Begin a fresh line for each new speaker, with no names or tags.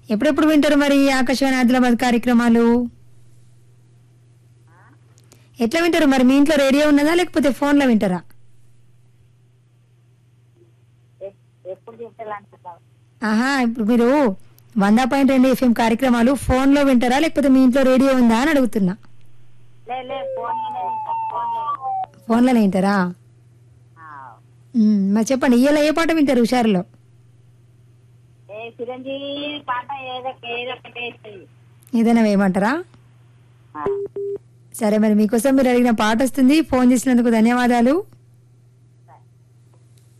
ఎప్పుడెప్పుడు వింటారు మరి ఆకాశవాణి ఆదిలాబాద్ కార్యక్రమాలు ఎట్లా వింటారు మరి మీ ఇంట్లో రేడియో ఉన్నదా లేకపోతే ఫోన్లో వింటారా
ఎ- ఎప్పుడు తింటాలంటున్నావు
ఆహా ఇప్పుడు మీరు వంద పాయింట్ రెండు ఎఫ్ఎం కార్యక్రమాలు ఫోన్లో వింటారా లేకపోతే మీ ఇంట్లో రేడియో ఉందా అని అడుగుతున్నా
లే లే ఫోన్లోనే తింటాం ఫోన్లోనే
ఫోన్లోనే వింటారా
ఆ.
ఉమ్, మరి చెప్పండి ఇయ్యాల ఏ పాట వింటారు హుషారులో
ఏ చిరంజీవి పాట ఏదో ఏదో ఒకటి వేస్తుంది
ఏదైనా వేయమంటారా సరే మరి మీకోసం మీరు అడిగిన పాట వస్తుంది ఫోన్ చేసినందుకు ధన్యవాదాలు